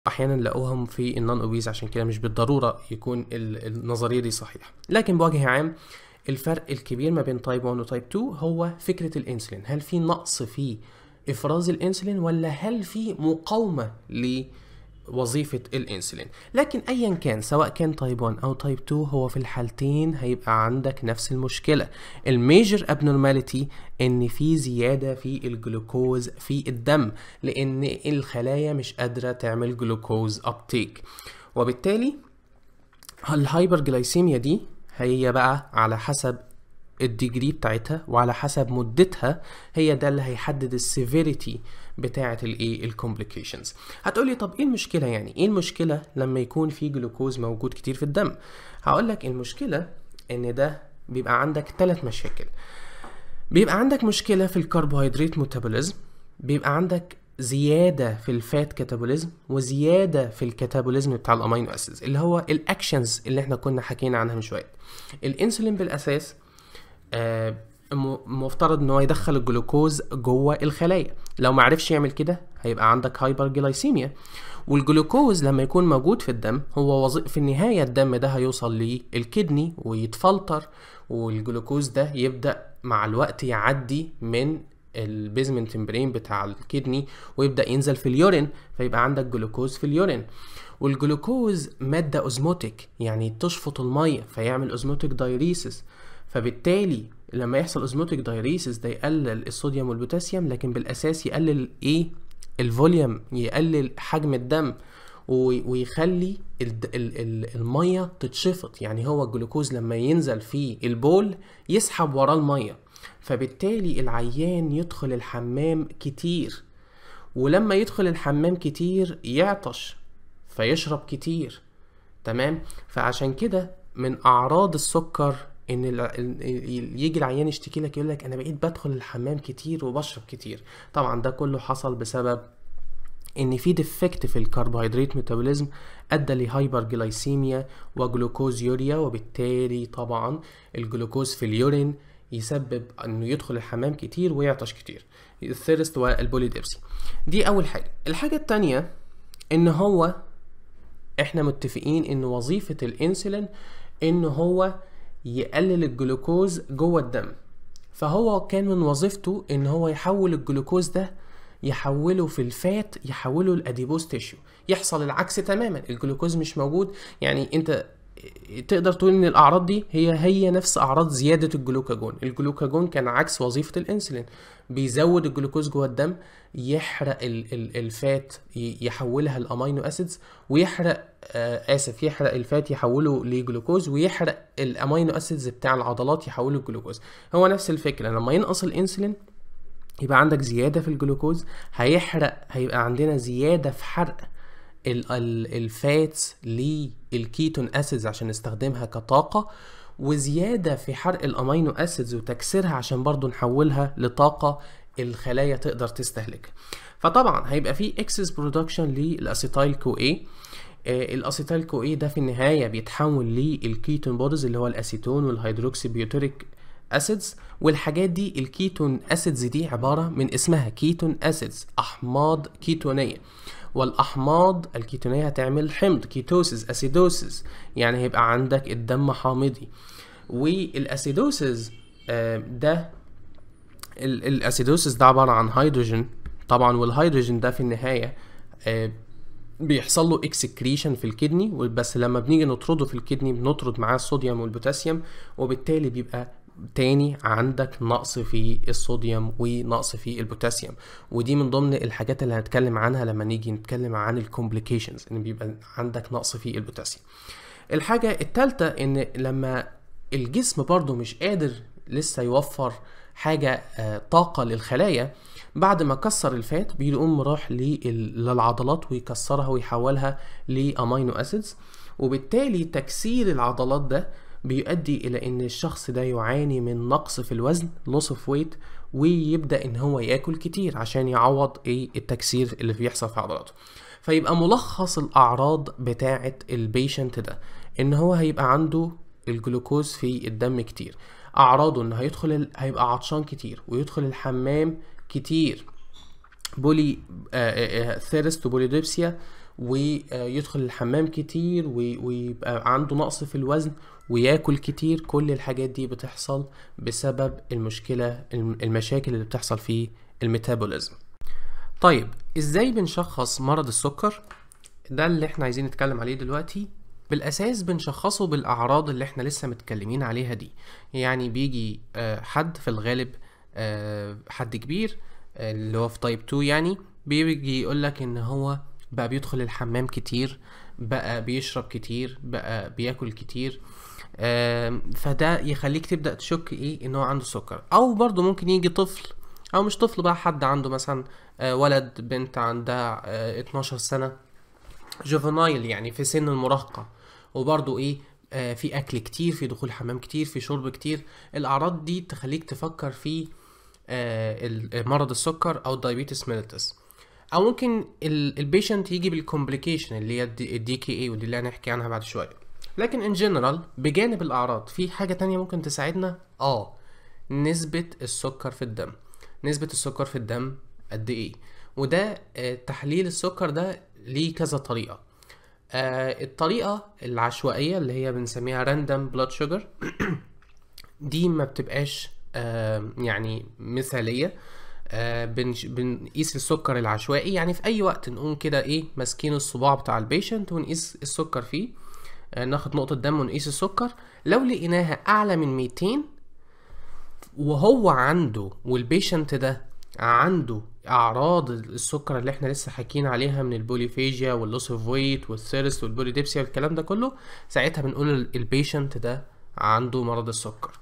احيانا لقوهم في النون اوبيز عشان كده مش بالضروره يكون ال- النظريه دي صحيحه لكن بوجه عام الفرق الكبير ما بين تايب 1 وتايب 2 هو فكره الانسولين هل في نقص في افراز الانسولين ولا هل في مقاومه لوظيفه الانسولين لكن ايا كان سواء كان تايب 1 او تايب 2 هو في الحالتين هيبقى عندك نفس المشكله الميجر ابنورماليتي ان في زياده في الجلوكوز في الدم لان الخلايا مش قادره تعمل جلوكوز ابتيك وبالتالي الهايبرجلايسيميا دي هي بقى على حسب الديجري بتاعتها وعلى حسب مدتها هي ده اللي هيحدد السيفيريتي بتاعه الايه الكومبليكيشنز هتقولي طب ايه المشكله يعني ايه المشكله لما يكون في جلوكوز موجود كتير في الدم هقول لك المشكله ان ده بيبقى عندك ثلاث مشاكل بيبقى عندك مشكله في الكربوهيدرات ميتابوليزم بيبقى عندك زياده في الفات كاتابوليزم وزياده في الكاتابوليزم بتاع الامينو اسيدز اللي هو الاكشنز اللي احنا كنا حكينا عنها من شويه الانسولين بالاساس آه، م- مفترض ان هو يدخل الجلوكوز جوه الخلايا لو ما عرفش يعمل كده هيبقى عندك هايبرجلايسيميا والجلوكوز لما يكون موجود في الدم هو وظيفة في النهاية الدم ده هيوصل للكدني ويتفلتر والجلوكوز ده يبدأ مع الوقت يعدي من البيزمنت ممبرين بتاع الكدني ويبدأ ينزل في اليورين فيبقى عندك جلوكوز في اليورين والجلوكوز مادة اوزموتيك يعني تشفط المية فيعمل اوزموتيك دايريسيس فبالتالي لما يحصل اوزموتيك دايريسيس ده يقلل الصوديوم والبوتاسيوم لكن بالاساس يقلل ايه الفوليوم يقلل حجم الدم و- ويخلي الد- ال- ال- الميه تتشفط يعني هو الجلوكوز لما ينزل في البول يسحب وراه الميه فبالتالي العيان يدخل الحمام كتير ولما يدخل الحمام كتير يعطش فيشرب كتير تمام فعشان كده من اعراض السكر ان ال- ال- يجي العيان يشتكي لك يقول لك انا بقيت بدخل الحمام كتير وبشرب كتير طبعا ده كله حصل بسبب ان في ديفكت في الكربوهيدرات ميتابوليزم ادى لهايبرجلايسيميا وجلوكوز يوريا وبالتالي طبعا الجلوكوز في اليورين يسبب انه يدخل الحمام كتير ويعطش كتير الثيرست والبوليديبسي دي اول حاجه الحاجه التانية ان هو احنا متفقين ان وظيفه الانسولين ان هو يقلل الجلوكوز جوه الدم فهو كان من وظيفته ان هو يحول الجلوكوز ده يحوله في الفات يحوله الاديبوز تيشو يحصل العكس تماما الجلوكوز مش موجود يعني انت تقدر تقول ان الاعراض دي هي هي نفس اعراض زياده الجلوكاجون الجلوكاجون كان عكس وظيفه الانسولين بيزود الجلوكوز جوه الدم يحرق ال ال الفات ي- يحولها الامينو اسيدز ويحرق آه اسف يحرق الفات يحوله لجلوكوز ويحرق الامينو اسيدز بتاع العضلات يحوله لجلوكوز هو نفس الفكره لما ينقص الانسولين يبقى عندك زيادة في الجلوكوز هيحرق هيبقى عندنا زيادة في حرق ال- ال- الفاتس للكيتون اسيدز عشان نستخدمها كطاقة وزيادة في حرق الامينو اسيدز وتكسيرها عشان برضو نحولها لطاقة الخلايا تقدر تستهلكها فطبعا هيبقى في اكسس برودكشن للاسيتايل كو اي الاسيتايل كو اي ده في النهايه بيتحول للكيتون بودز اللي هو الاسيتون والهيدروكسي بيوتريك اسيدز والحاجات دي الكيتون اسيدز دي عباره من اسمها كيتون اسيدز احماض كيتونيه والاحماض الكيتونيه هتعمل حمض كيتوسيس اسيدوسيس يعني هيبقى عندك الدم حامضي والاسيدوسيس آه، ده ال- الاسيدوسيس ده عباره عن هيدروجين طبعا والهيدروجين ده في النهايه آه، بيحصل له اكسكريشن في الكدني بس لما بنيجي نطرده في الكدني بنطرد معاه الصوديوم والبوتاسيوم وبالتالي بيبقى تاني عندك نقص في الصوديوم ونقص في البوتاسيوم ودي من ضمن الحاجات اللي هنتكلم عنها لما نيجي نتكلم عن الكومبليكيشنز ان بيبقى عندك نقص في البوتاسيوم الحاجة التالتة ان لما الجسم برضو مش قادر لسه يوفر حاجة آه، طاقة للخلايا بعد ما كسر الفات بيقوم راح لل- للعضلات ويكسرها ويحولها لامينو اسيدز وبالتالي تكسير العضلات ده بيؤدي الى ان الشخص ده يعاني من نقص في الوزن loss of weight ويبدا ان هو ياكل كتير عشان يعوض ايه التكسير اللي بيحصل في عضلاته فيبقى ملخص الاعراض بتاعه البيشنت ده ان هو هيبقى عنده الجلوكوز في الدم كتير اعراضه ان هيدخل ال... هيبقى عطشان كتير ويدخل الحمام كتير بولي ثيرست وبوليديبسيا ويدخل الحمام كتير و- ويبقى عنده نقص في الوزن وياكل كتير كل الحاجات دي بتحصل بسبب المشكلة الم- المشاكل اللي بتحصل في الميتابوليزم طيب ازاي بنشخص مرض السكر ده اللي احنا عايزين نتكلم عليه دلوقتي بالاساس بنشخصه بالاعراض اللي احنا لسه متكلمين عليها دي يعني بيجي آه، حد في الغالب آه، حد كبير آه، اللي هو في تايب 2 يعني بيجي يقولك ان هو بقى بيدخل الحمام كتير بقى بيشرب كتير بقى بياكل كتير آم، فده يخليك تبدأ تشك ايه ان هو عنده سكر او برضه ممكن يجي طفل او مش طفل بقى حد عنده مثلا آه، ولد بنت عندها آه، 12 سنة جوفنايل يعني في سن المراهقة وبرضه ايه آه في اكل كتير في دخول حمام كتير في شرب كتير الاعراض دي تخليك تفكر في آه ال- مرض السكر او الدايابيتس ميليتس او ممكن البيشنت يجي بالكومبليكيشن اللي هي الدي كي اي ودي اللي هنحكي عنها بعد شويه لكن ان جنرال بجانب الاعراض في حاجه تانية ممكن تساعدنا اه نسبه السكر في الدم نسبه السكر في الدم قد ايه وده آه، تحليل السكر ده ليه كذا طريقه آه، الطريقه العشوائيه اللي هي بنسميها random blood sugar دي ما بتبقاش آه، يعني مثالية آه، بنش- بنقيس السكر العشوائي يعني في أي وقت نقوم كده إيه ماسكين الصباع بتاع البيشنت ونقيس السكر فيه آه، ناخد نقطة دم ونقيس السكر لو لقيناها أعلى من 200 وهو عنده والبيشنت ده عنده اعراض السكر اللي احنا لسه حكينا عليها من البوليفيجيا واللوس اوف ويت والثيرست والبوليديبسيا والكلام ده كله ساعتها بنقول ال- البيشنت ده عنده مرض السكر